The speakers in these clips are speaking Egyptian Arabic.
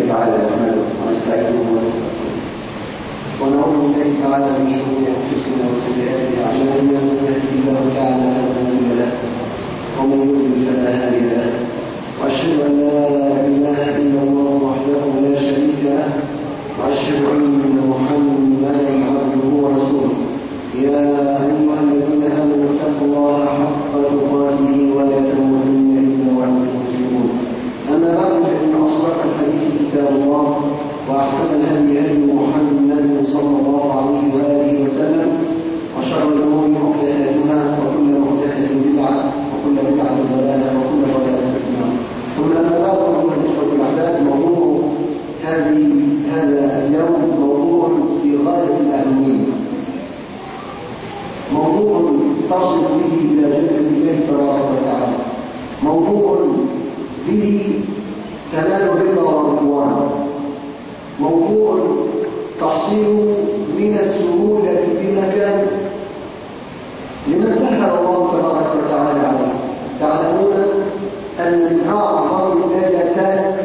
الله تعالى نحمده ونستعينه ونستغفره ونعوذ بالله تعالى من شرور انفسنا وسيئات اعمالنا من يهده الله تعالى فلا مضل له ومن يضلل فلا هادي له واشهد ان لا اله الا الله وحده لا شريك له واشهد ان محمدا عبده ورسوله يا ايها الذين امنوا اتقوا الله حق تقاته ولا تموتن الا وانتم مسلمون اما بعد فان اصدق الحديث كتاب الله واحسن الهدي هدي محمد صلى الله عليه واله وسلم وشر الامور محدثاتها وكل محدثه بدعه وكل بدعه ضلاله وكل ضلاله في النار ثم اما بعد ايها الاخوه الاحباب موضوع هذه هذا اليوم موضوع في غايه الاهميه موضوع تصل به الى جنه الله تبارك وتعالى موضوع به تنال الرضا والرضوان موضوع تحصيل من السهولة بمكان لمن سهل الله تبارك وتعالى عليه تعلمون أن من أعظم النجاسات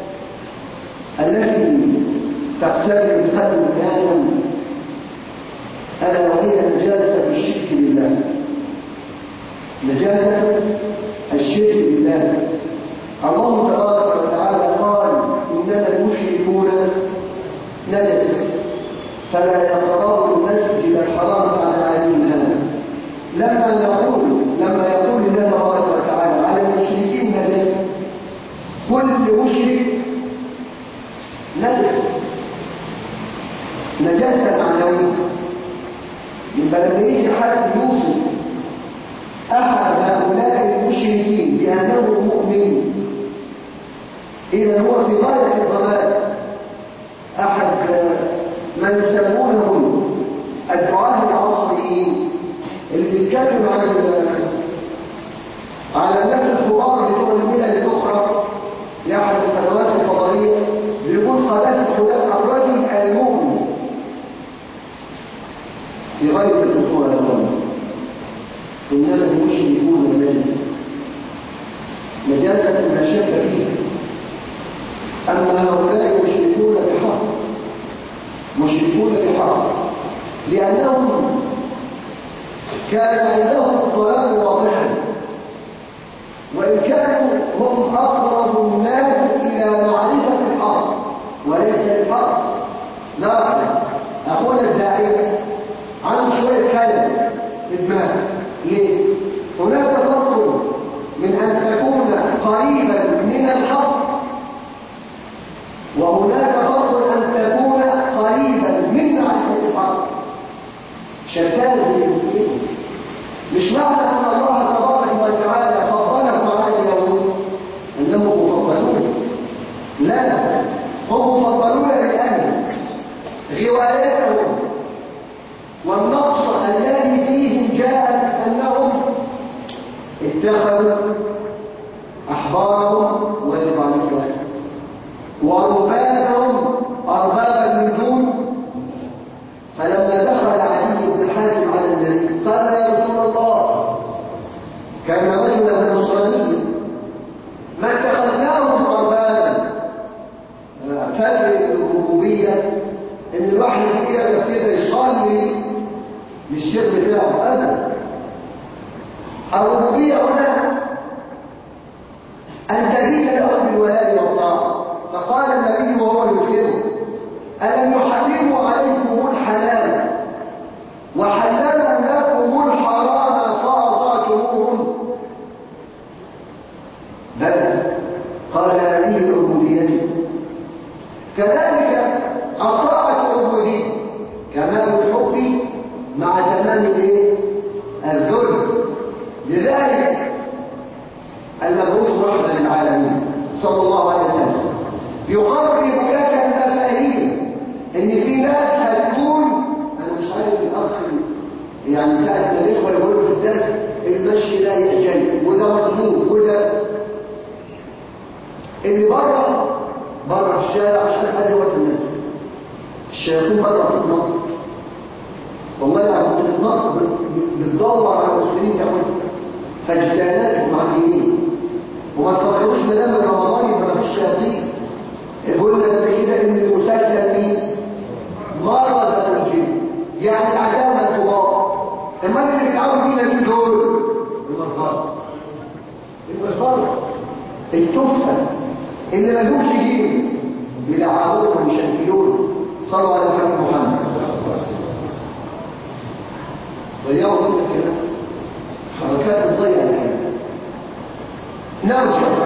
التي تقترب من قلب آدم ألا وهي نجاسة الشرك بالله نجاسة الشرك بالله الله تبارك وتعالى قال إنما المشركون نجس فلا يقربوا المسجد الحرام بعد عامهم هذا لما نقول لما يقول الله تبارك وتعالى على المشركين نجس كل مشرك نجس نجاسة معنوية يبقى لما يجي حد يوصف أحد هؤلاء المشركين بأنه مؤمن إذا هو في غاية الضلال أحد من يسمونهم الدعاة العصريين اللي بيتكلموا عن على الناس الكبار بتوع الملل الأخرى لأحد القنوات الفضائية بيقول قناة خلاف الرجل المؤمن في غاية الدخول الأول إنما المشركون النجس نجاسة لا شك فيها أما هؤلاء مشركون بحق مشركون بحق لأنهم كان عندهم الضلال واضحا وإن كانوا هم أقرب الناس إلى معرفة الحق وليس الحق لا أقول الداعية عنده شوية كلام في دماغه ليه؟ هناك فرق من أن تكون قريبا من الحق وهناك فرق أن تكون قريبا من معرفة الحق شتان بين مش معنى أن الله تبارك وتعالى فضلهم على اليهود أنهم مفضلون لا هم مفضلون لأن غوايتهم والنقص الذي فيهم جاءت أنهم اتخذوا أحبارهم وربانيات وربانهم أربابا من دون فلما دخل علي بن حاتم على النبي قال يا رسول الله كان رجلا نصرانيا ما اتخذناهم أربابا فرق الربوبية إن الواحد يقف كده يصلي للشيخ بتاعه أبدا الربوبية هنا أن تزيد له بالولاء والطاعة فقال النبي وهو يذكره ألم يحرموا عليكم الحلال وحللوا لكم الحرام فأطعتموهم بلى قال هذه العبودية كذلك الطاعة عبودية كمال الحب مع تمام الايه الذل لذلك المبعوث رحمة للعالمين صلى الله عليه وسلم يقرب لك المفاهيم ان في ناس هتكون انا مش عارف الاخ يعني ساعة ما الاخوة يقولوا في الدرس المشي لا يحجل وده مطلوب وده اللي بره بره في الشارع عشان حد هو في الناس الشياطين بره بتتنطط والله العظيم بتتنطط بتدور على المسلمين تعمل فجدانات معديين وما تفكروش ما دام رمضان يبقى مفيش شياطين يقول لك امال اللي بيتعاون بينا مين دول المصدر المصدر التفه اللي ما لهمش دين بيلعبوهم ويشكلون صلوا على النبي محمد ضيعوا من الكلام حركات تضيع الكلام نرجع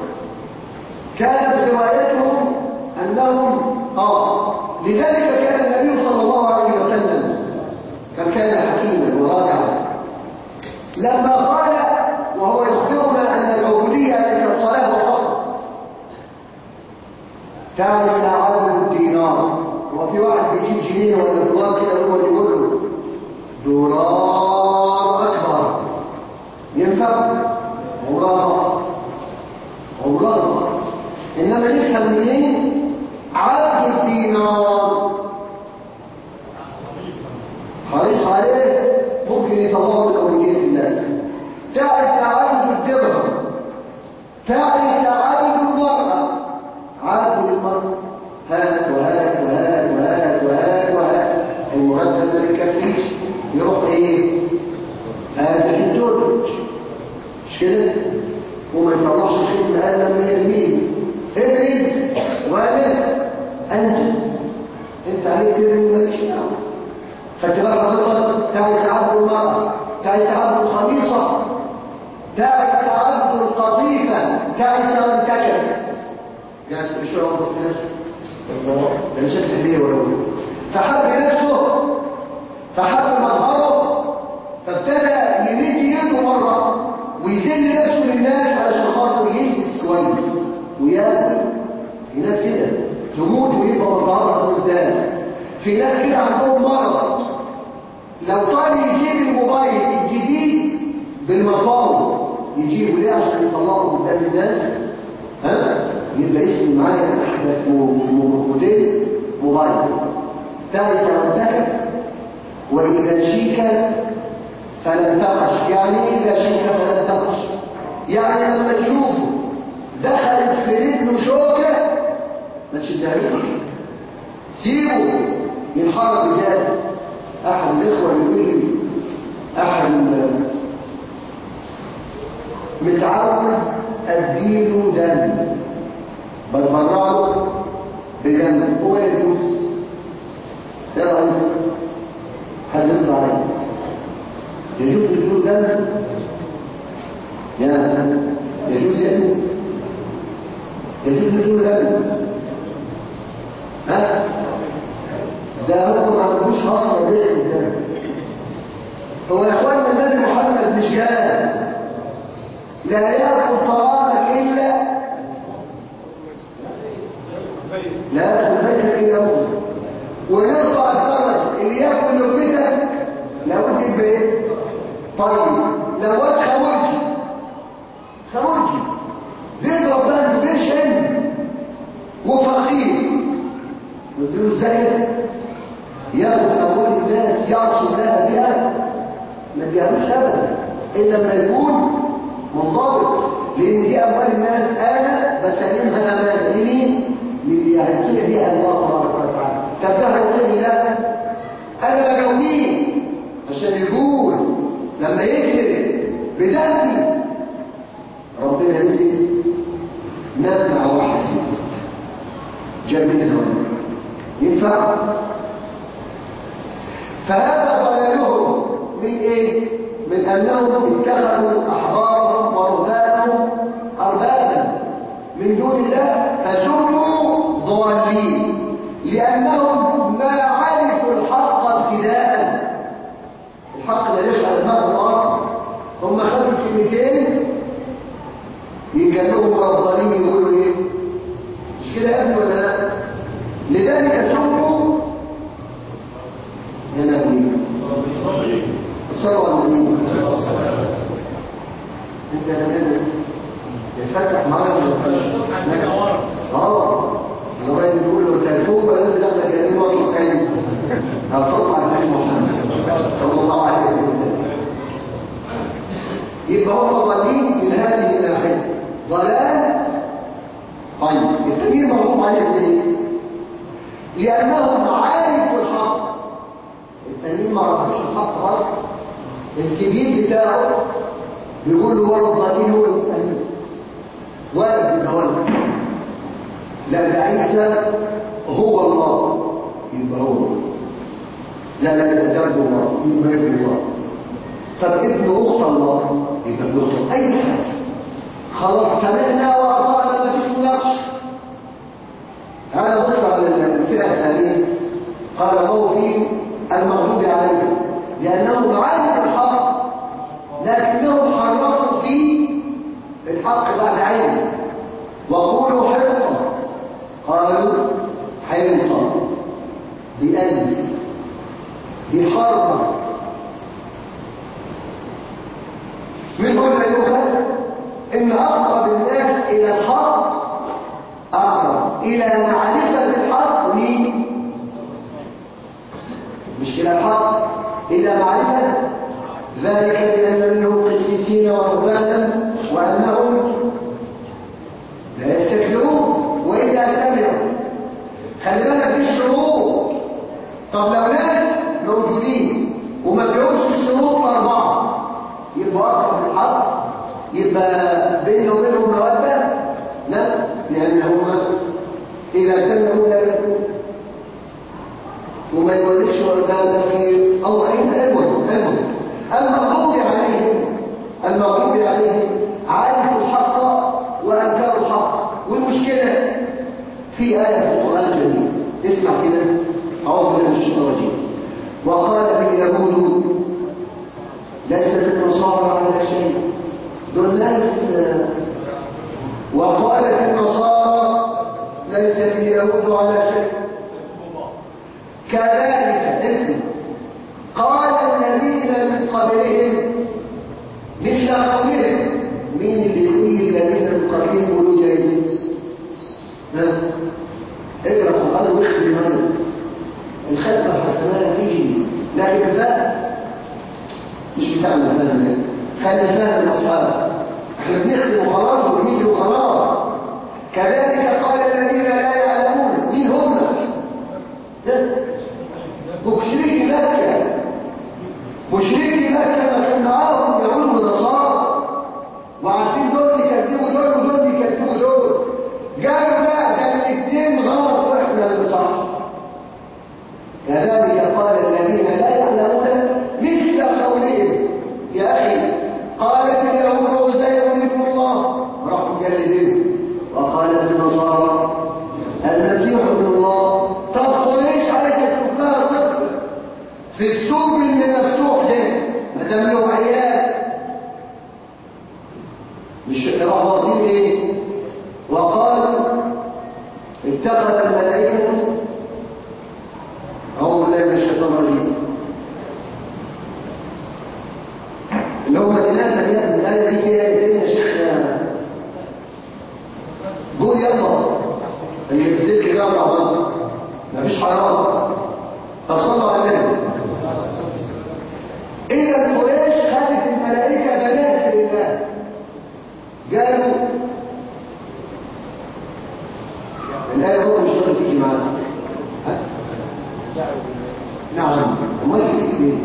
كانت روايتهم انهم اه لذلك كان النبي صلى الله عليه وسلم كم كان حكيما وراجعا لما قال وهو يخبرنا ان العبوديه ليست صلاه فقط تعال ساعده الدينار وفي واحد بيجيب جنيه ولا دولار كده هو اللي يقول له دولار اكبر ينفع عمرها عمرها انما نفهم منين عبد الدينار حريص عليه ممكن يتواصل اولويه الله تعس عبد الدرهم تعس عبد المرأة عبد المرأة هات وهات وهات وهات وهات وهات المرتب ما بيكفيش يروح ايه؟ هذه الدرج مش كده؟ وما يطلعش خدمة الا لما يرميه ابعد وانا انت انت عليك ترمي مالكش دعوه خدت بالك حضرتك تعيس عبد المرأة تعيس عبد الخميصة تعيس عبد القطيفة تعيس وانتكس يعني مش هو في نفسه الله ده شكل فيه ولا فحب نفسه فحب مظهره فابتدى يمد يده مرة ويذل نفسه للناس علشان خاطر يلبس كويس وياكل في ناس كده تموت ويبقى مظهرها قدام في ناس كده عندهم مرض لو طال يجيب الموبايل الجديد بالمفاوض يجيبه ليه عشان يطلعه قدام الناس ها يبقى اسم معايا احدث موديل موبايل ثالث وانتهى واذا شيك فلم تقش يعني اذا شيك فلم تقش يعني لما تشوفه دخلت في رجله شوكه ما تشدهاش سيبه ينحرق بجد احد الاخوه يقول لي احد متعود اديله دم بتبرع له بدم هو يجوز ايه رايك حد يرد عليا يجوز تديله دم يا يجوز يا ابني يجوز تديله دم ها ده هو ما عندوش اصلا ريح الدم هو يا اخوانا النبي محمد مش جاهز لا ياكل طعامك الا لا ياكل بيتك الا موت ونرفع الدرجه اللي ياكل لقمتك لو انت بايه طيب لو انت خمرجي خمرجي بيضرب بقى بيشن وفقير نديله ازاي ياخد اموال الناس يعصوا لها بها ما اديهالوش ابدا الا لما يكون منضبط لان دي اموال الناس انا بسلمها امانه لمين للي هيكون بيها الله تبارك وتعالى طب ده هيقول لي لا انا بجاوبيه عشان يقول لما يكذب بذنبي ربنا نزل نام مع واحد سيدي جاب منها ينفع فهذا ضلالهم من ايه من انهم اتخذوا احبارهم ورهبانهم اربابا من دون الله فسموا ضالين لانهم ما عرفوا الحق ابتداء الحق لا يشعر دماغهم اصلا هم خدوا الكلمتين يكلموا الضالين يقولوا ايه مش كده يا ابني ولا لا لذلك سموا ينابيع صلوا على النبي انت يا نبي يتفتح معاك ولا اه لو راجل يقول له انت فوق ولا انت داخل كلامي وقت تاني هتصل على النبي محمد صلى الله عليه وسلم يبقى هم ضالين من هذه الناحيه ضلال طيب التغيير مغلوب عليهم ليه؟ لأنهم عارفوا الحق التانيين ما عرفوش الحق أصلا الكبير بتاعه بيقول له ولد ضليل هو الأمين ولد يبقى ولد لا ده عيسى هو الله يبقى هو الله لا لا ده ده الله يبقى ابن الله طب ابن اخت الله يبقى ابن اخت اي حاجه خلاص سمعنا واطعنا ما فيش مناقشه هذا ضيف على الفئه الثانيه قال هو في المغضوب عليهم لانهم عارف الحق لكنهم حرفوا في الحق بعد عين وقولوا حرقه قالوا حرقه بألف بحرقه من هنا يؤخذ ان اقرب الناس الى الحق اقرب الى معرفه الحق مين مش الى الحق الى معرفه ذلك بان منهم قسيسين ورهبانا وانهم لا يستكبرون واذا سمعوا خلي بالك دي الشروط طب لو ناس موجودين وما فيهمش الشروط اربعه يبقى اقرب للحق يبقى بيني وبينهم موده لا لان هم اذا سمعوا لا يكون وما يولدش ولدان في الله اين المهم المهم المغضوب عليهم المغضوب عليهم عارفوا الحق وانكروا الحق والمشكله في ايه في القران الكريم اسمع كده اعوذ بالله من الشيطان الرجيم وقالت اليهود ليست النصارى على شيء دول ليس وقالت النصارى ليست اليهود على شيء كذلك اسم قال الذين من قبلهم مثل قولهم مين اللي يقول الذين من قبلهم يقولوا جايزين ها اقرا القران واختم هذا الختمه الحسنات تيجي لكن لا مش بتاعنا فاهم خلي فاهم الاصحاب احنا بنختم وخلاص وبنيجي وخلاص كذلك قال الذين لا يعلمون مين هم مشركي مكه مشركي مكه ما كان معاهم يهود ونصارى وعارفين دول بيكذبوا دول ودول بيكذبوا دول قالوا لا ده الاثنين غلط واحنا اللي صح كذلك قال الذين لا يعلمون مثل قولهم يا اخي قالت اليهود عزير ابن الله راحوا مجلدين وقالت النصارى المسيح ابن الله طب قريش عايزه تشوف لها طفل في السوق اللي مفتوح ده ما دام له عيال مش راحوا واخدين ايه وقال اتخذ الملائكه أعوذ بالله من الشيطان الرجيم اللي هم الناس اللي يأتي الآية دي فيها ايه يا شيخ قول يلا اللي في السلك ده مع بعض مفيش حرام طب صلوا على النبي إذا قريش خدت الملائكة بنات لله قالوا الآية هو مش راضي تيجي معانا نعم امال في ايه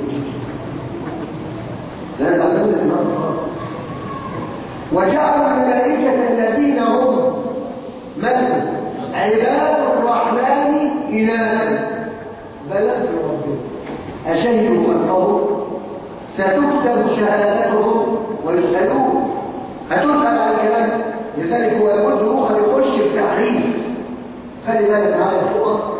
لا يعلمون النار وجعلوا الملائكة الذين هم من عباد الرحمن إلها بلد ربهم أشهدوا خلقهم ستكتب شهادتهم ويسألون هتسأل عن الكلام لذلك هو يقول روح يخش بتعريف خلي بالك معايا فوق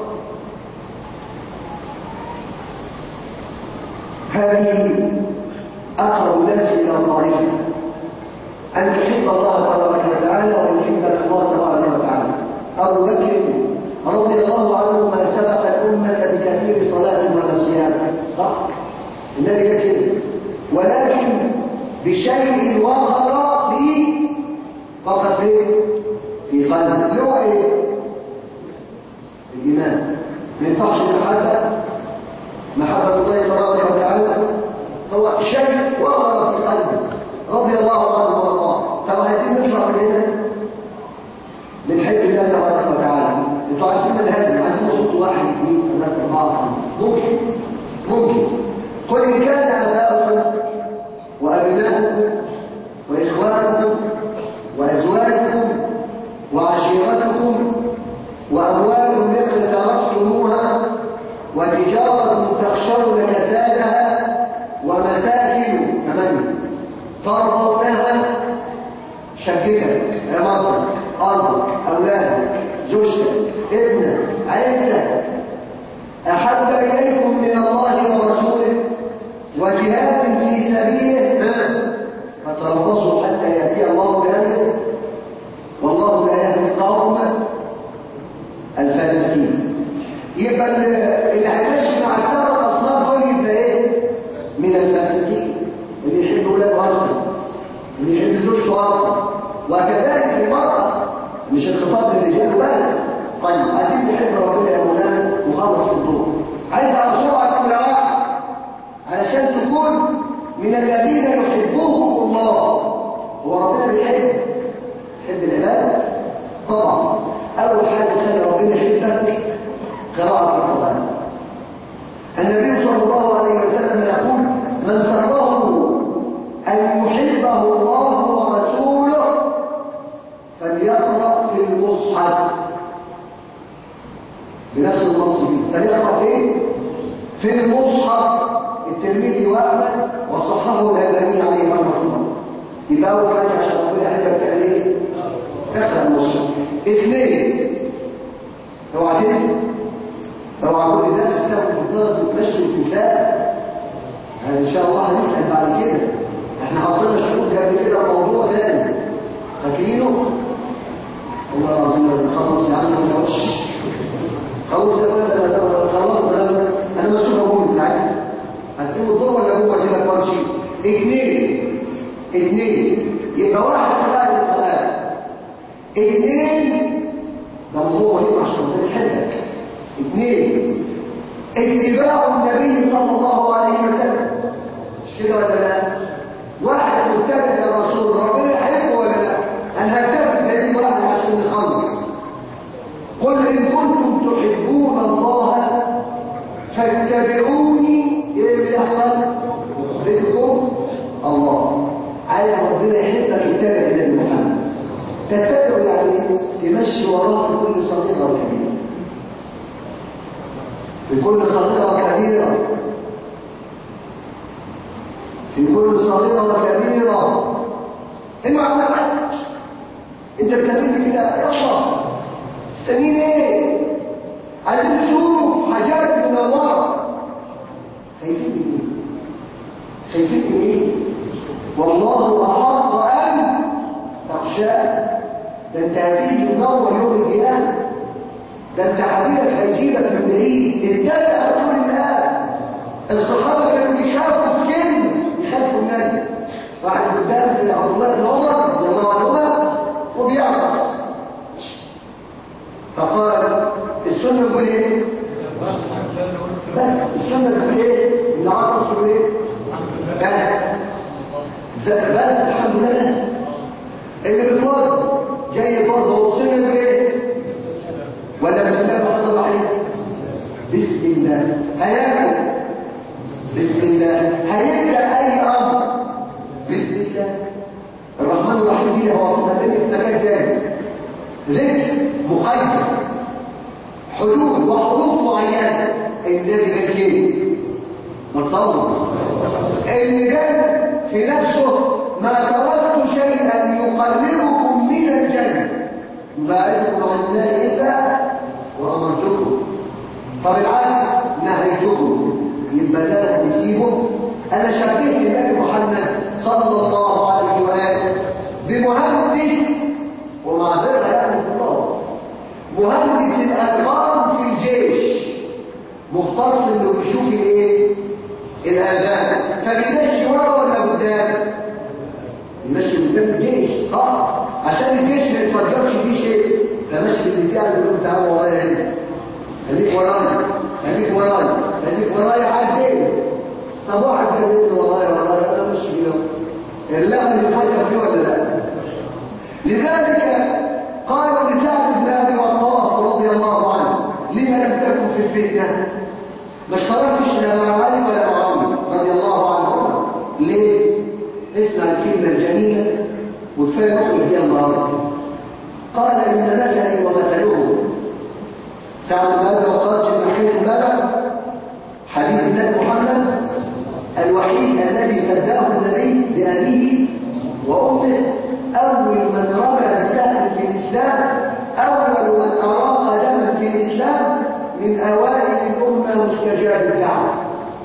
هذه أقرب الناس إلى طائفة أن تحب الله تبارك وتعالى ويحبك الله تبارك وتعالى أبو بكر رضي الله عنه ما سبق الأمة بكثير صلاة وصيام صح؟ النبي كده ولكن بشيء وقر في فقط في في قلب اللي هو ايه؟ الإيمان ما ينفعش المحبة محبة الله تبارك وتعالى هو شيء وقر في قلبه رضي الله عنه وارضاه طب عايزين نطلع من هنا بنحب الله تبارك وتعالى انتوا عايزين منهج عايزين نصوت واحد اثنين ثلاثة أربعة خمسة ممكن ممكن قل إن كان آباؤكم مرتك أرضك أولادك زوجتك ابنك عيلتك أحب إليكم من الله ورسوله وجهاد في سبيله فتربصوا حتى يأتي الله بأمره والله لا يهدي القوم الفاسقين يبقى اللي هيمشي مع الثلاث اصناف دول يبقى ايه من الفاسقين اللي يحب ولاده اكتر اللي يحب زوجته اكتر وكذلك المراه مش الخطاب للرجال بس طيب عايزين تحب ربنا يا مولانا وخلص الدور عايز على سرعه نمره واحد علشان تكون من الذين يحبوهم الله هو ربنا بيحب يحب العباد طبعا اول حاجه خلي ربنا يحبك قراءه القران النبي صلى الله عليه وسلم يقول من سره ان يحبه الله ورسوله فليقرا في المصحف بنفس النص دي فليقرا فين في المصحف الترمذي واحمد وصححه الالباني عليه رحمه الله يبقى اول حاجه عشان ربنا يحبك قال ايه اقرا المصحف اثنين اوعى تنسى اوعى كل الناس تاخد في دماغك وتمشي الكتاب ان شاء الله هنسال بعد كده احنا حطينا شروط قبل كده موضوع ثاني فاكرينه والله العظيم خلص يا عم ولا وش خلص يا ولد خلصت انا انا مسؤول اقول ساعتها هتسيب الدور ولا هو سيبك وامشي اثنين اثنين يبقى واحد قراءة القرآن اثنين ده موضوع مهم عشان ربنا يحبك اثنين اتباع النبي صلى الله عليه وسلم مش كده ولا لا؟ واحد متبع للرسول ربنا يحبه ولا لا؟ انا هتبع زي واحد عشان نخلص قل ان كنتم تحبون الله فاتبعوني ايه اللي يحصل؟ يحبكم الله عايز ربنا يحبك اتبع النبي محمد تتبع يعني تمشي وراه في كل صغيره وكبيره في كل صغيره وكبيره في كل صغيره وكبيره اوعى تحج انت بتعمل كده يلا مستنيين ايه عايزين نشوف حاجات من الله خايفين من ايه خايفين من ايه والله احق ان تخشاه ده انت هتيجي تنور يوم القيامه ده انت حبيبك هيجيبك من بعيد اتبع رسول الله الصحابه كانوا بيخافوا في كلمه يخافوا النبي واحد قدام في عبد الله بن عمر رضي الله عنهما وبيعرس فقال السنه بيقول ايه؟ بس السنه بيقول ايه؟ ان عرس بيقول ايه؟ بس بس الحمد لله اللي بتقول جاي برضه وصلنا بايه ولا بسم الله الرحمن الرحيم بسم الله هياكل بسم الله هيبدا اي امر بسم الله الرحمن الرحيم دي هو صفتين في مكان تاني ذكر مقيد حدود وحروف معينه النبي قال كده نصور اللي جاء في نفسه ما تركت شيئا يقربكم من الجنة يباعدكم عن النار إلا وأمرتكم طب العكس نهيتكم يبقى ده نسيبه أنا شبهت النبي محمد صلى الله عليه وآله بمهندس ومعذرة يعني الله مهندس الألغام في الجيش مختص انه بيشوف الايه الاذان فبيمشي ورا ولا قدام يمشي قدام الجيش اه عشان الجيش ما يتفجرش فيه شيء فمشي بالبتاع اللي بيقول تعالى ورايا هنا خليك ورايا خليك ورايا خليك ورايا عدي طب واحد يقول ورايا ورايا انا مش كده اللغم اللي فكر فيه ولا لا لذلك قال لسعد بن ابي وقاص رضي الله عنه لما لم تكن في الفتنه ما اشتركتش لا مع علي ولا مع عمر رضي الله عنهما ليه اسمع الكلمه الجميله وكفايه نخرج فيها النهارده قال ان مثلي ومثله سعد بن ابي وقاص بن حيث بلغ حديث النبي محمد الوحيد الذي فداه النبي بابيه وامه اول من رمى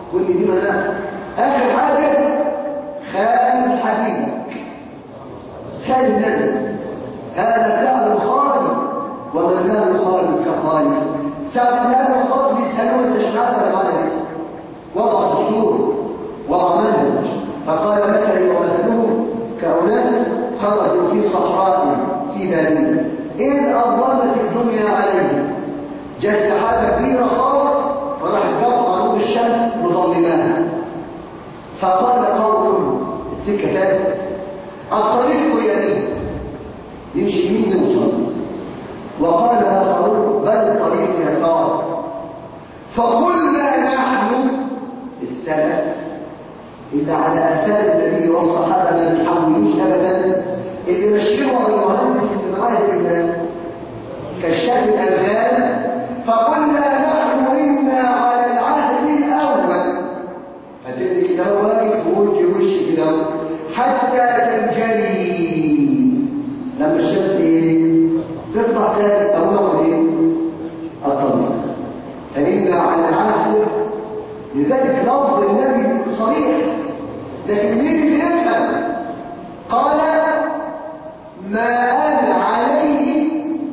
كل دي منافع اخر حاجه خال حبيبك خال النبي هذا فعل خالي ومن لا يخالف كخالي ساعة لا يخالف يسألون التشهاد المعنى وضع دستور وضع منهج فقال مثلي ومثلهم كأناس خرجوا في صحراء في بلد إذ أظلمت الدنيا عليهم جاءت سحابة كبيرة خالص فراح تقطع نور الشمس مظلماها فقال قوم السكة ثالث الطريق يمين يمشي يمين يوصل وقال آخرون بل الطريق يسار فقلنا نحن السلف إلا على أثار النبي والصحابة ما بيحولوش أبدا اللي ماشيين ورا المهندس اللي معاه كشاف الألغام فقلنا نحن إنا على العهد الأول هتلاقي كده واقف ووجه وش كده حتى تنجلي لما الشمس ايه تطلع تاني او نقعد ايه الطريق فإنا على العهد لذلك لفظ النبي صريح لكن مين اللي يفهم قال ما أنا عليه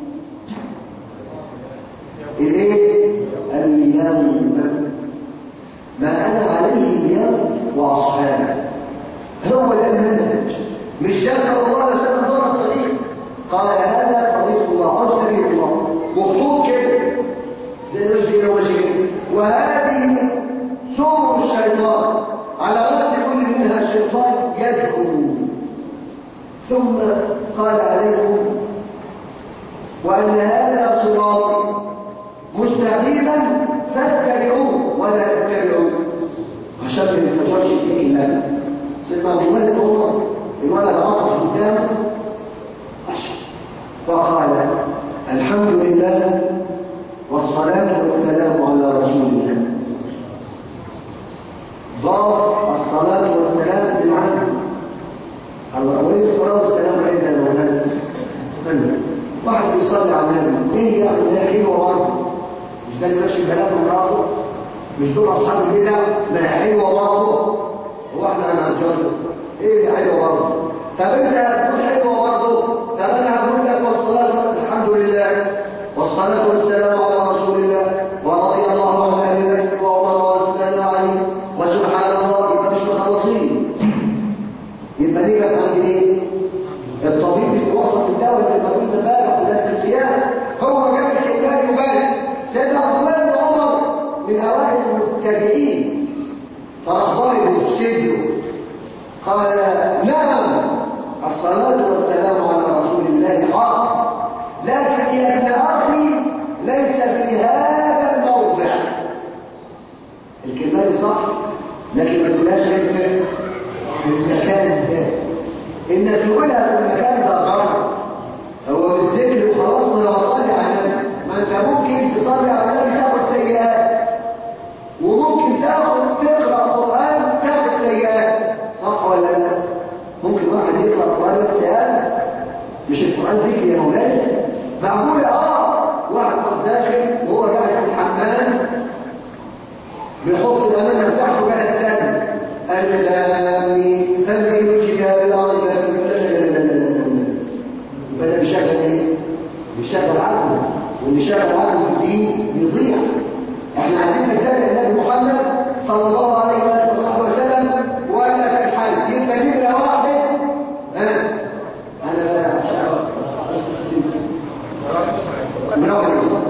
الايه اليوم ما انا عليه اليوم واصحابي هو ده المنهج مش ده صلى الله عليه وسلم دور الطريق قال هذا طريق الله او سبيل الله مخطوط كده زي وجهي وجهي وهذه سور الشيطان على راس كل منها الشيطان يدعو ثم قال عليكم وان هذا صراطي مستقيما فاتبعوه ولا تتبعوه عشان ما ينفجرش فيه الا سيدنا عبد الله بن عمر الولد عطف قدامه وقال الحمد لله والصلاة والسلام على رسول الله ضاف الصلاة والسلام بالعدل الله وليه الصلاة والسلام عندنا مولانا واحد بيصلي على النبي ايه يعني ده ايه وبرضه مش ده اللي ماشي البلاد ومراته مش دول اصحاب البدع ما حلوه برضه هو احنا انا هنجرب ايه اللي حلوه برضه طب انت هتقول حلوه برضه طب انا هقول لك والصلاه الحمد لله والصلاه والسلام على رسول الله ورضي الله عن ابي بكر وعمر وعثمان وعلي وسبحان الله يبقى مش مخلصين يبقى دي كانت عند ايه؟ الطبيب اللي وصف الدواء زي ما قلنا امبارح وناس القيامه هو جاب الحكايه يبارك سيدنا عبد الله بن عمر من اوائل المتبعين فراح ضارب السجن قال نعم الصلاه والسلام على رسول الله حق لكن يا ابن اخي ليس في هذا الموضع الكلمه دي صح لكن ما تقولهاش في المكان ده ان تقولها في المكان ده غلط هو بالذكر وخلاص ما وصلي على النبي ما انت ممكن تصلي على النبي تاخد سيئات وممكن تاخد تقرا قران تاخد سيئات صح ولا لا ممكن واحد يقرا قران ياخد سيئات مش القران ذكر يا مولاي معقول اه واحد داخل وهو قاعد في الحمام بيحط الامانه بتاعته بقى الثاني اللام تنزيل الكتاب لا ريب فيه بدأ بشغل ايه؟ بشغل عقله واللي شغل عقله في الدين يضيع احنا عايزين نتابع النبي محمد صلى الله عليه واله وصحبه وسلم ولا في الحج يبقى نمره واحد ها انا بقى مش عارف من اول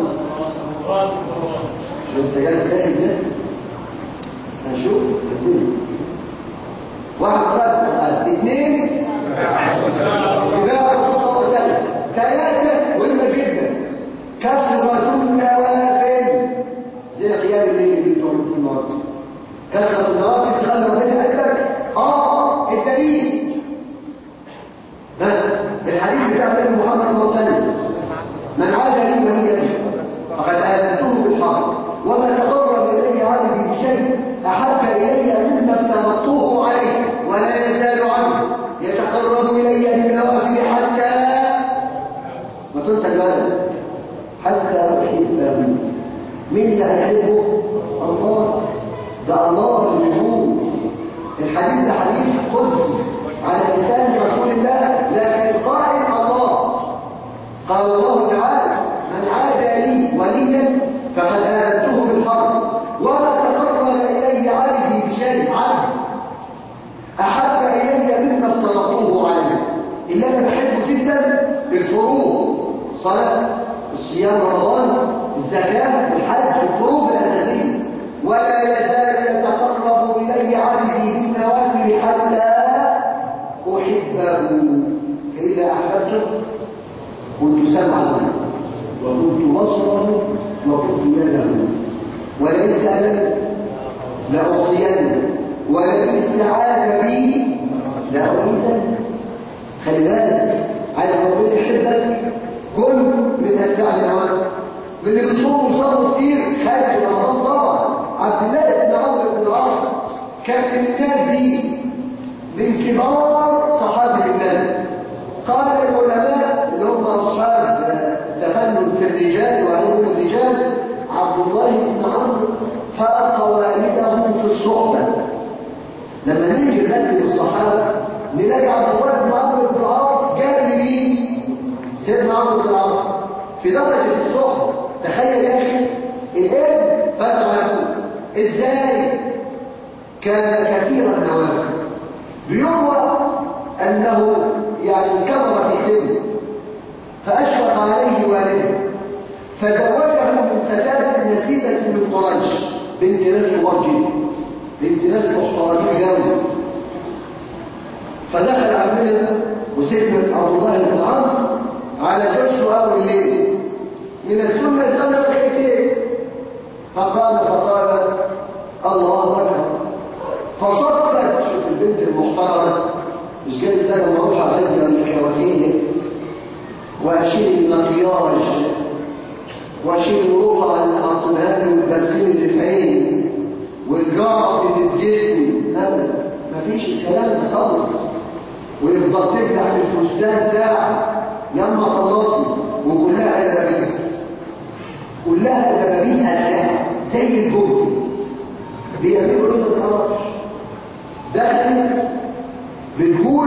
انت جالس ازاي ازاي هنشوف الاثنين واحد قرأت القرآن اثنين اتباع الرسول صلى الله عليه وسلم ثلاثة مهمة جدا كثرة النوافل زي قيام الليل اللي بتعمل في النهار كثرة النوافل تخلي ربنا أكبر اه الدليل ها الحديث بتاع النبي محمد صلى الله عليه وسلم من عاد لي وليا فقد آذنته بالحرب وما تقرب إلي عبدي بشيء أحب إلي مما افترضته عليه ولا يزال عنه يتقرب إلي بالنوافل حتى ما تنسى الولد حتى أحبه مين اللي هيحبه؟ الله ده الله اللي بيقول الحديث ده حديث قدسي على لسان رسول الله لكن القائل الله قال الله تعالى من عادى لي وليا فقد آذنته بالحرب وما تقرب إلي عبدي بشيء عبد أحب إلي مما افترضوه عليه إلا أنا بحبه جدا الفروض الصلاة الصيام رمضان الزكاة الحج الفروض الأساسية ولا يزال يتقرب إلي عبدي بالنوافل حتى أحبه فإذا أحببته كنت سمعه وكنت بصره وكنت يده ولئن سألني لأعطينه ولئن استعاذ بي لأعيذنه خلي بالك عايز ربنا يحبك كل من أتباع الأوامر من اللي بتصوم وصلوا كتير خارج رمضان طبعا عبد الله بن عمرو بن العاص كان من الناس دي من كبار صحابه الله قال العلماء اللي هم اصحاب تفنن في الرجال وعلوم الرجال عبد الله بن عمرو فاق والده في الصحبه لما نيجي نرتب الصحابه نلاقي عبد الله بن عمرو بن العاص جاب لمين سيدنا عمرو بن العاص في درجه الصحبه تخيل يا اخي الابن فزع ازاي كان كثير النوافل بيروى انه يعني كبر في سنه فاشفق عليه والده فزوجه من فتاه نسيبه من قريش بنت ناس كبار جدا بنت ناس محترمين قوي فدخل عمنا وسيدنا عبد الله بن عمرو على جشه اول الليل من السنه يصلي ركعتين فقال فقال الله اكبر فصدت شوف البنت المحترمه مش جاي ده لما اروح اغير الكواكيه واشيل المكياج واشيل الرقعه اللي حاطينها لي والبرسيم اللي في عيني والجرعه اللي في جسمي ابدا مفيش الكلام ده خالص ويفضل تمسح في الفستان ساعه لما خلصي وكلها دبابيس كلها دبابيس اسلحه زي الجبن بيعملوا ايه ما تعرفش دخلت بتقول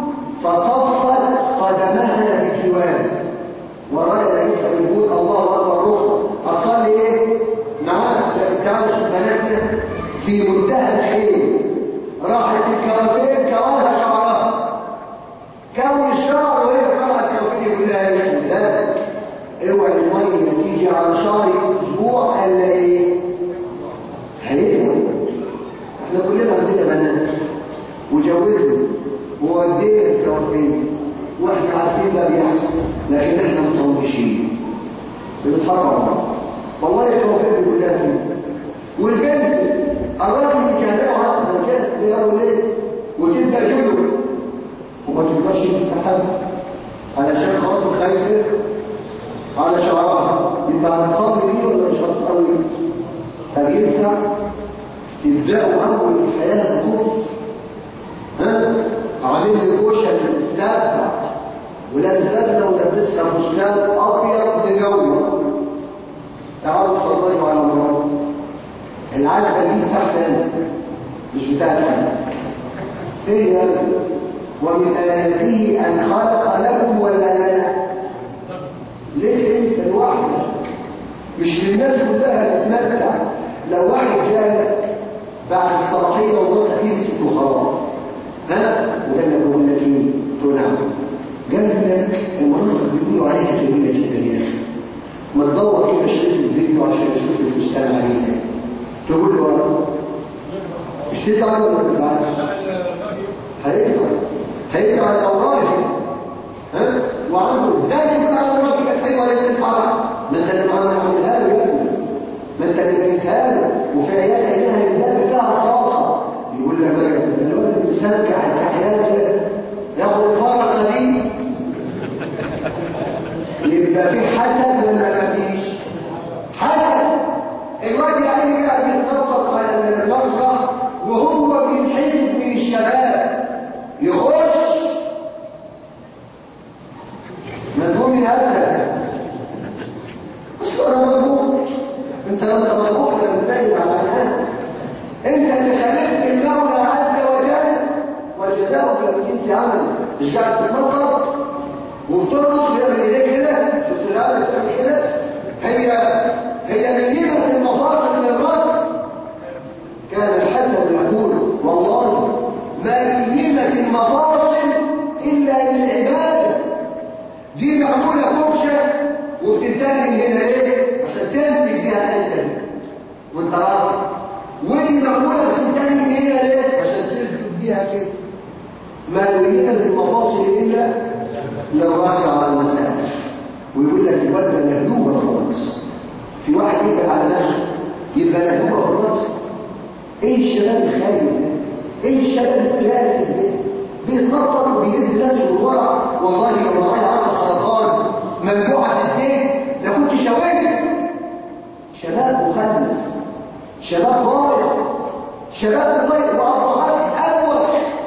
فصفت قدمها بجوار ورايا لقيتها بتقول الله اكبر روح اتصلي ايه نعم تعالوا شوف بناتنا في منتهى الخير راحت الكوافير كوالها شعرها كون الشعر وهي طلعت الكوافير يقول لها ايه ذلك اوعي الميه تيجي على شعرك اسبوع الا ايه هيئه احنا كلنا عندنا بنات وجوزنا وودينا الكوافير واحنا عارفين ده بيحصل لكن احنا مطوشين بنتحرر والله الكوافير كلها فيه والبنت الراجل يكافئها على زوجات ليروا ليه وتبدا جنب وما تبقاش تستحب علشان خاطر خايفه على شعرها يبقى هتصلي بيه ولا مش هتصلي طب ينفع تبداوا اول الحياه بكفر ها عامل لي كوشه السبع ولابس بدله ولابسها فستان ابيض مجوه تعالوا اتفرجوا على مراتي العزة دي تحت أنا مش بتاعت أنا إيه يا رجل ومن آياته أن خلق لكم ولا لنا ليه أنت لوحدك مش للناس كلها تتمتع لو واحد جالك بعد الصلاحية وضغط فيه ست وخلاص ها وقال لك بقول لك ايه تقول نعم قال لك المناطق بيقولوا عليها جميلة جدا يا أخي ما تدور كده شريط الفيديو عشان تشوف الفستان عليها تقول له مش تزعل ولا ما تزعلش هيزعل هيزعل اوراقه ها وعنده ازاي يكون على اوراقه كانت حلوه ليه تدفع ما انت اللي معانا عاملها له يا ابني ما انت اللي جبتها له وفي عيال عينها الباب بتاعها رصاصه يقول لك ده الواد اللي مسكع التحيات ياخد الفرصه دي يبقى في حسد ولا مفيش حسد الواد يعني قاعد يتنطط على المسرح وهو من حزب من الشباب يخش مدفون من هذا بس انا مربوط انت لو انت مربوط انا متضايق على هذا انت اللي خلقت المولى عز وجل والجزاء في جنس عمل مش قاعد تتنطط وبترقص بيعمل ايديك كده شفت العالم بتعمل كده هي هي مليمه المفاصل من الراس كان الحسن يقول والله ما مليمه المفاصل الا للعباده دي معموله فرشه وبتنتهي من هنا ايه عشان تنتج بيها الانت دي وانت راضي ودي معموله بتنتهي من هنا ليه عشان تسجد بيها كده ما يريد المفاصل الا للراس على المساجد ويقول لك الواد ده مهلوبه في الراس في واحد يبقى على نفسه يبقى مهلوبه في الراس ايه الشباب الخايب ده ايه الشباب الكلاسي ده بيتنطط وبيهز نفسه ورا والله لو معايا عصا خرطان منبوعه الزيت لكنت شويت شباب مخلص شباب ضايع شباب ضايع وأرضها أول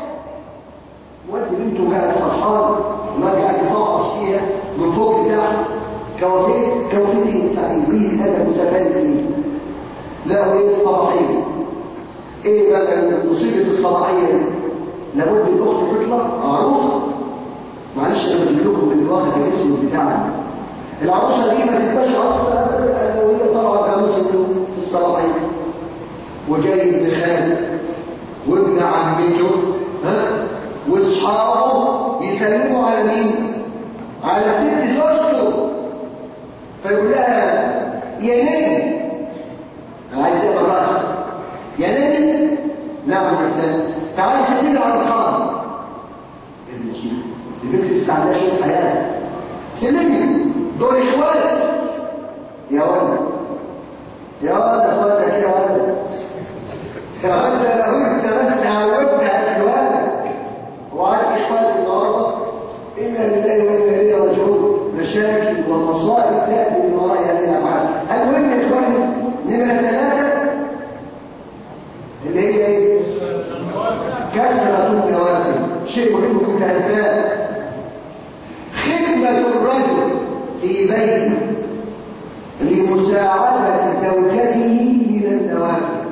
ودي بنته قاعد فرحان وما قاعد يفعص فيها من فوق لتحت كوافيه كوافيه بتاع انجليزي هذا متفاني فيه لا ايه الصباحيه ايه بقى مصيبه الصباحيه دي لابد الاخت تطلع عروسه معلش انا بجيب لكم من الواقع الاسم بتاعنا العروسه دي ما تبقاش عروسه ابدا لو هي طالعه كمثل في الصباحيه وجاي ابن خاله وابن عمته ها واصحابه يسلموا على مين على ست زوجته فيقول لها يا نبي انا عايز اقرا يا نبي نعم يا فلان تعالي سلمي على اصحابك ابن شيخ دي بنت استعمال شيء حياه سلمي دول اخوات يا ولد يا ولد اخواتك يا ولد يا ولد لو انت بس تعودت على الولد وعلى إخوات النهارده إنا لله وإنا إليه راجعون مشاكل ومصائب تأتي من وراء هذه الأفعال المهم يا إخواني نمرة ثلاثة اللي هي إيه؟ كثرة النوافل شيء مهم في الإنسان خدمة الرجل في بيته لمساعدة زوجته من النوافل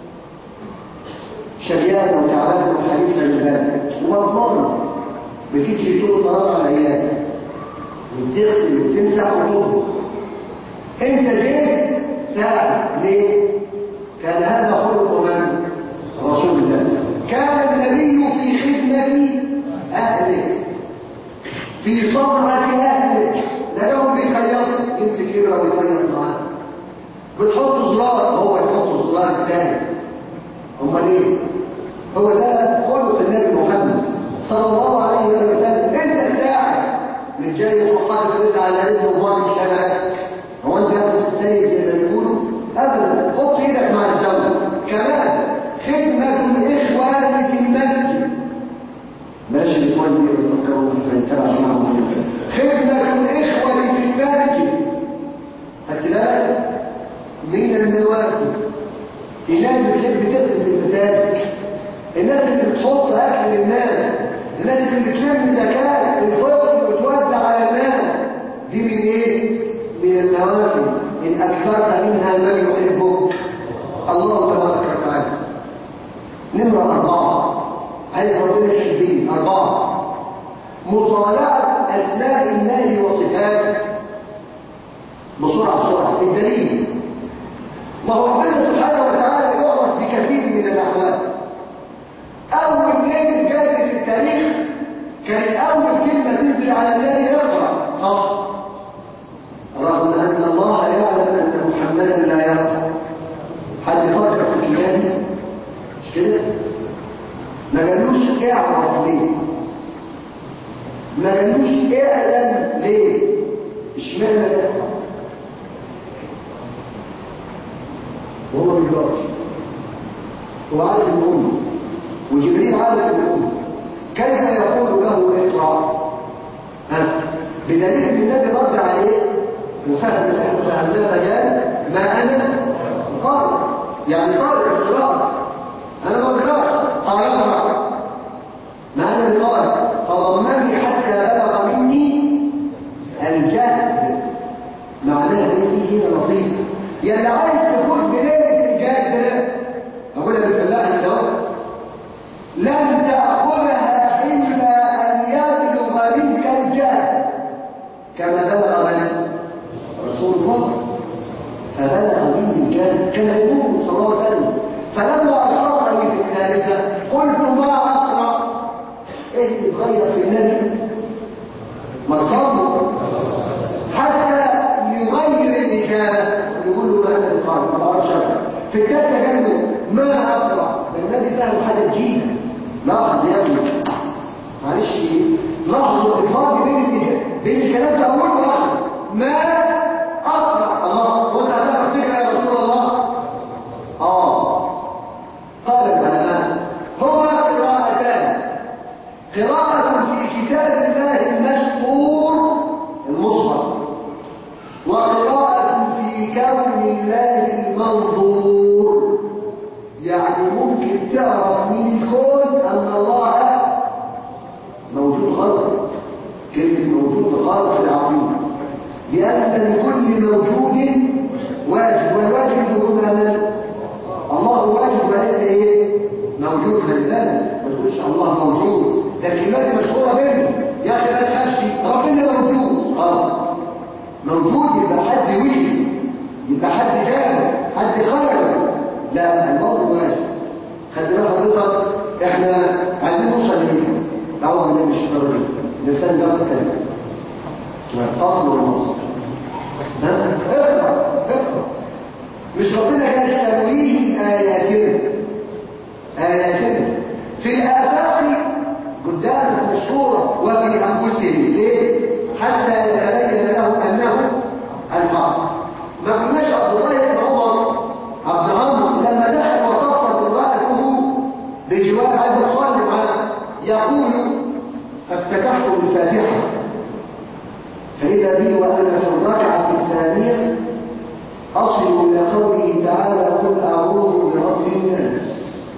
شقيان وتعبان وحديث البال والله بتيجي طول النهار على العيال وتغسل وتمسح وتطبخ انت جيت ساعة ليه؟ كان هذا خلق من؟ رسول الله كان النبي في خدمة أهله في صنعة أهله لا يوم بيخيط يمسك إبرة ويخيط معاه بتحط زرار هو يحط الزرار الثاني امال ايه هو ده خلق النبي محمد صلى الله عليه وسلم انت تساعد من جاي وقال ترد على رزق وظالم شبهك هو انت بس السيد زي ما بيقولوا ابدا حط ايدك مع الزوج كمان خدمة الإخوان في المسجد ماشي الإخوان دي يتفكروا في يتبع معهم خدمة الإخوة في المسجد خدت بالك من النوافل الناس بتحب تخدم في المساجد الناس اللي بتحط اكل للناس الناس اللي بتلم زكاه الفطر وتوزع على الناس دي من ايه من النوافل ان اكثرت منها من يحبك الله تبارك وتعالى نمرة أربعة عايز ربنا يحبني أربعة مطالعة أسماء الله وصفاته بسرعة بسرعة الدليل ما هو ربنا سبحانه وتعالى يعرف بكثير من الأعمال أول ليلة جاءت في التاريخ كانت أول كلمة تنزل على النبي يقرأ صح رغم أن الله يعلم أن محمدا لا يقرأ حد فكر في الكتاب مش كده؟ ما قالوش اعرف ليه ما قالوش اعلم ليه اشمعنى ده وهو ما بيقراش هو عارف الأم وجبريل عارف الأم كيف يقول له اقرأ ها بدليل ان النبي رد عليه وفهم اللي احنا فهمناه قال ما انا قارئ يعني قارئ القراءة انا ما بقراش قال اقرأ ما انا بقارئ فضمني حتى بلغ مني الجهد معناها ايه فيه هنا لطيف يا اللي عايز تفوت بليله الجهد ده اقولها بلغ من رسول الله فبلغ مني الكلام كما يقول صلى الله عليه وسلم فلما أشار لي في الثالثة قلت ما أقرأ إيه اللي اتغير في النبي مصابه حتى يغير الإجابة يقول له ما أنت قال ما بعرفش في الثالثة قال له ما أقرأ النبي فهم حاجة جديدة لاحظ يا ابني معلش لاحظوا الفرق بين الإجابة بين الكلام في أول واحد ما أقرأ الله وأنت هتعرف تقرأ يا رسول الله آه قال العلماء هما قراءتان قراءة في كتاب الله المشهور المصحف وقراءة في كون الله المنظور يعني ممكن تعرف من الكون أن الله موجود خلق كلمة موجود خالق في العقيدة لأن لكل موجود واجب والواجب هو من الله واجب وليس ايه موجود خلي بالك ما تقولش الله موجود ده كلمات مشهوره بيننا يا اخي ما تخافش ربنا موجود اه موجود يبقى حد وجد يبقى حد جاب حد خلق لا الله واجب خلي بالك حضرتك احنا عايزين نوصل ليه دعوه من مش ضروري الانسان ده كلمه فصل ونص ها اقرا اقرا مش ربنا كان سنريهم آياتنا آياتنا في الآفاق قدام مشهورة وفي أنفسهم ليه؟ حتى يتبين لهم أنه الحق ما قلناش عبد الله بن عمر عبد عمرو لما دخل وصفت امرأته بجوار عايز يصلي معاه يقول فافتتحت الفاتحة فإذا بي وأنا في الركعة الثانية أصل إلى قوله تعالى قل أعوذ برب الناس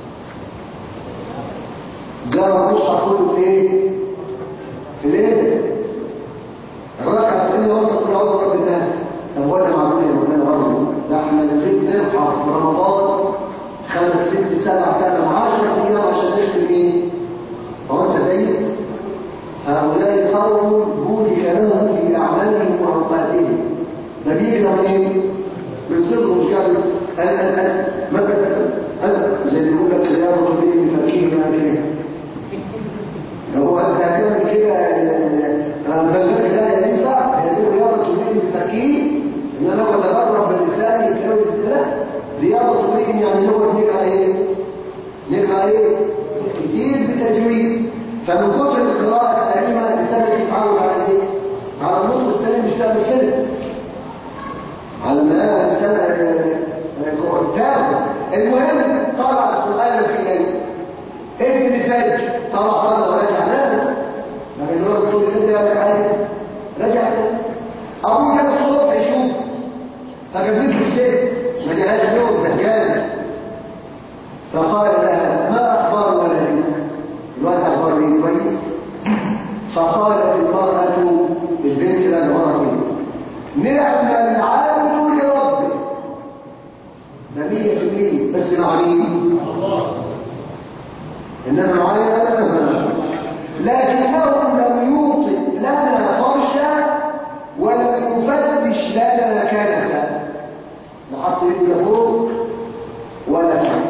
جرى المصحف كله في إيه؟ في ليلة الركعة الثانية وصل قل أعوذ برب الناس طب وأنا معمول يا مولانا برضه ده احنا نريد نلحق في رمضان خمس ست سبع ثمان عشر أيام عشان نختم إيه؟ هو أنت زيي؟ هؤلاء قوم بورك لهم في أعمالهم وأوقاتهم ده بيجي منين؟ من صدره مش قال انا انا انا انا زي اللي يقول لك زياره بين المفاكين يعني كده هو هتعمل كده البلد لا ينفع هي دي رياضه بين المفاكين ان انا بتدرب بلساني يتجوز لا رياضه بين يعني لغه نقرا ايه؟ نقرا ايه؟ كتير بتجويد فمن كتر القراءه السليمه الانسان يتعود على ايه؟ على النطق السليم مش تعمل كده على ما سنة كتاب المهم طلع القرآن في الليل ابن الفجر طلع صلى ورجع نام لكن هو بيقول انت يا حاجة رجع ابوه جاب الصبح يشوف فجاب له الست ما جالهاش نوم زهجان فقال لها ما اخبار ولدي الواد اخبار ايه كويس فقالت المرأة البنت اللي انا ورا نعم العبد لربه ده مية في المية بس مع مين؟ إنما معايا أنا لكنه لم يوطئ لنا فرشا ولم يفتش لنا كنفا لا حط يده فوق ولا تحت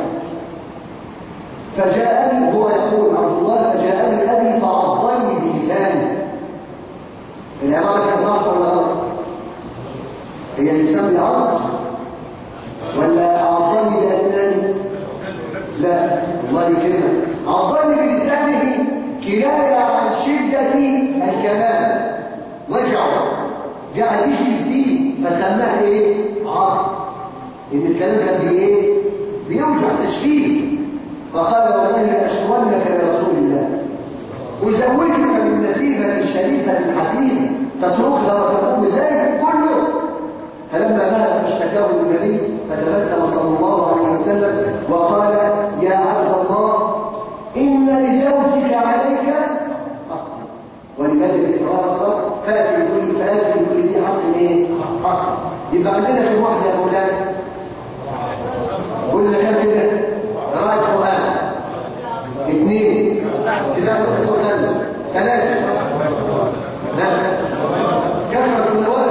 فجاءني هو يقول عبد الله فجاءني أبي فعضني بلسانه العبارة كان صح ولا غلط؟ هي الإنسان بيعرض ولا أعطاني بأسناني لا الله يكرمك أعطاني بلسانه كناية عن شدة الكلام وجعه قاعد يشرب فيه فسماه ايه عرض ان الكلام كان بايه بيوجع تشفيه فقال والله لأشرنك لرسول الله أزوجك من نتيجة شريفة حكيمة تتركها وتقوم بذلك كله فلما مات اشتكاه النبي فتبسم صلى الله عليه وسلم وقال يا عبد الله إن لزوجك عليك حقا ولماذا الإقرار فاتي كل فاتي كل دي حق ايه؟ حق يبقى عندنا في واحدة يا مولانا قلنا كم كده؟ قراءة القرآن اثنين اتباع الرسول ثلاثة ثلاثة كثرة النوافل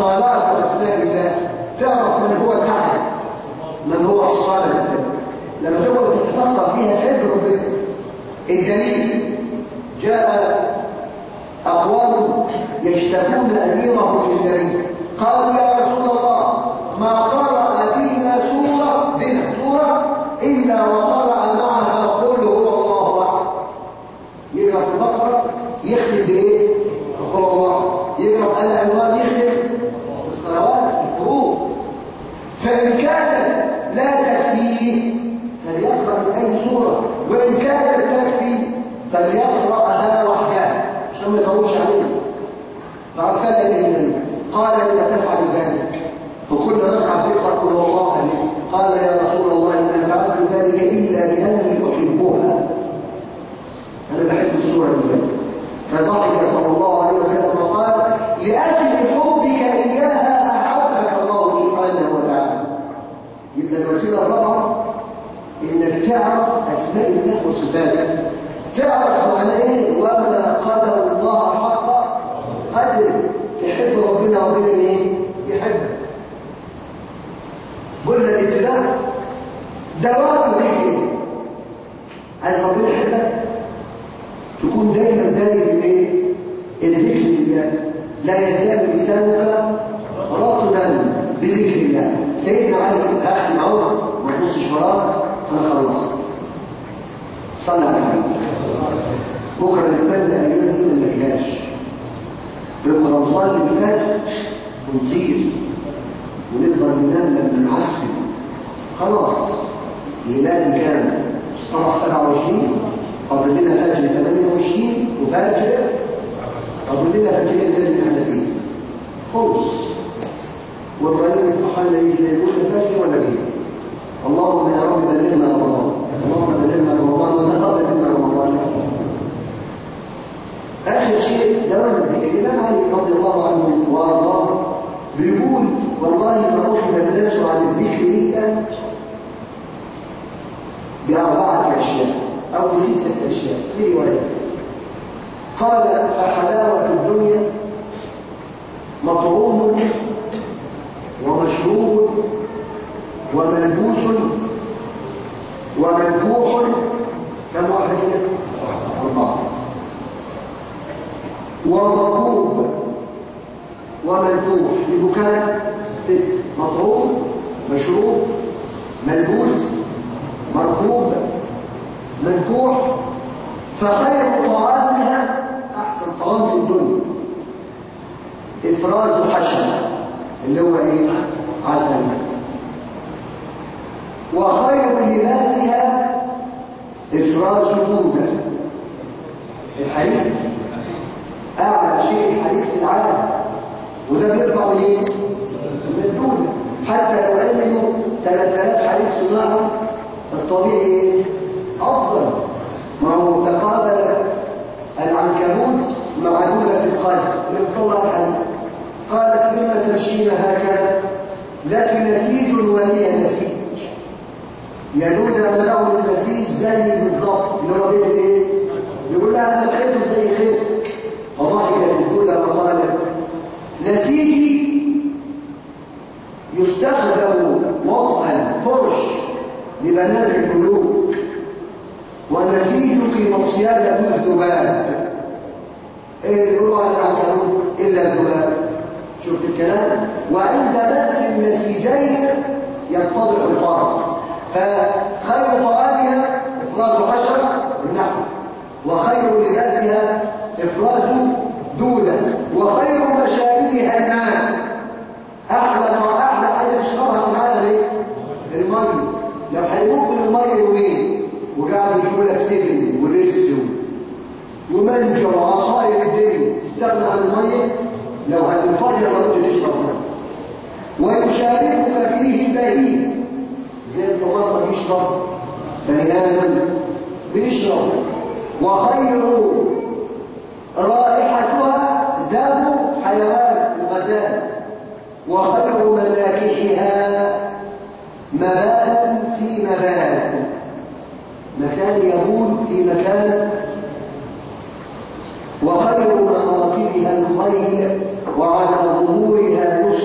مطالعة أسماء الله تعرف من هو الأحد من هو الصالح لما تقعد تتفكر فيها تحب ربنا الدليل جاء أقوام يشتكون أميرهم للنبي قالوا يا رسول الله ما قرأ فينا سورة بنا سورة إلا وقرأ معها قل هو الله أحد يقرأ في البقرة يختم بإيه؟ قل الله يقرأ في الألوان يختم بالصلوات الفروض فإن كانت لا تكفيه فليقرأ من أي سورة وإن كانت تكفي فليقرأها وحدها عشان ما يطولش عليه فأرسل إليه النبي قال لما تفعل ذلك فكل ركعة تقرأ قل هو الله عليه قال يا رسول الله إن فعلت ذلك إلا لأني أحبها أنا بحب السورة دي فضحك صلى الله عليه وسلم وقال لأجل حبك إياها أحبك الله سبحانه وتعالى يبقى الوسيلة الرابعة إنك تعرف أسماء الله وصفاته تعرف معنى إيه وما قدر الله حق قدر يحب ربنا ربنا إيه يحبك قلنا الابتلاء دوام ذكر عايز ربنا يحبك تكون دايما دايما ايه الذكر لله لا يزال لسانك رطبا بذكر الله سيدنا علي اختم عمر ما تبصش وراك انا خلصت صلى على النبي بكره نتمنى ايام دي ما نلاقيهاش نبقى نصلي الفجر ونطير ونفضل ننام لما نعفن خلاص ميلادي كان صباح 27 فاضل لنا فجر 28 وفجر فاضل لنا فجرين لازم احنا فيه خلص وابراهيم يفتح لنا يجي يقول فجر ولا جه اللهم يا رب بلغنا رمضان اللهم بلغنا رمضان ونقبل منا رمضان اخر شيء دوام الذكر الامام علي رضي الله عنه وارضاه بيقول والله ما اخذ الناس عن الذكر الا باربعه اشياء أو بستة أشياء في رواية قال فحلاوة الدنيا مطعوم ومشروب وملبوس ومنفوح كم واحد كده؟ أربعة ومركوب ومنفوح لبكاء ست مطعوم مشروب ملبوس مركوب منفوح فخير طعامها احسن طعام في الدنيا افراز حشا اللي هو ايه عسل وخير لباسها افراز دوده الحريق اعلى شيء الحريق في العالم وده بيطلع منين من الدوده حتى لو عملوا 3000 حريق صناعي الطبيعي أفضل ما هو تقابل العنكبوت مع دولة القلب من طول الحديث قالت لما تمشين هكذا لك نسيج ولي نسيج يدود له النسيج زي بالظبط اللي هو بين الايه؟ يقول لها انا خيط زي خيطك فضحكت الدولة وقالت نسيجي يستخدم وطئا فرش لبنات الملوك ونسيجك مصيادة الذباب ايه اللي يقولوا على العنكبوت الا الذباب شوف الكلام وعند بث النسيجين يتضح الفرق فخير طعامها افراز حشره النحو وخير لباسها افراز دوده وخير مشاربها الماء احلى ما احلى حاجه تشربها في العالم ايه الميه لو هيموت من الميه يومين وقاعد يجيب لك سجن وريكس ومنجا وعصائر الدنيا تستغنى عن الميه لو هتنفجر لو تشرب ميه ويشاركك فيه بهيم زي الطماطم بيشرب بني ادم بيشرب وخير رائحتها دم حيوان الغزال وخير ملاكحها مبات في مبات مكان يبول في مكان وخير مناقبها الخيل وعلى ظهورها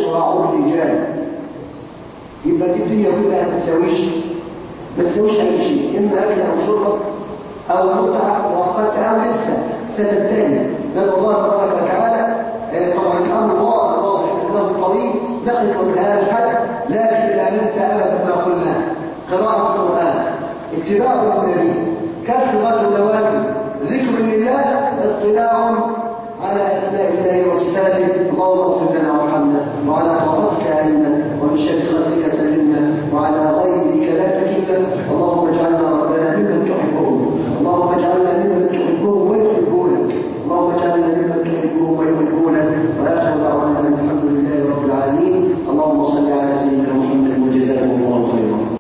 يبقى دي الدنيا كلها ما تساويش ما تساويش اي شيء اما اكل او شرب او متعه مؤقته او لسه ستنتهي بل الله تبارك وتعالى آه، طبعا الامر واضح واضح انه طويل نقف بهذا الحد لكن لا ننسى ابدا ما قلنا قراءه القران اتباع النبي كثره النوافل ذكر لله اطلاع على اسماء الله وصفاته اللهم اغفر لنا وارحمنا وعلى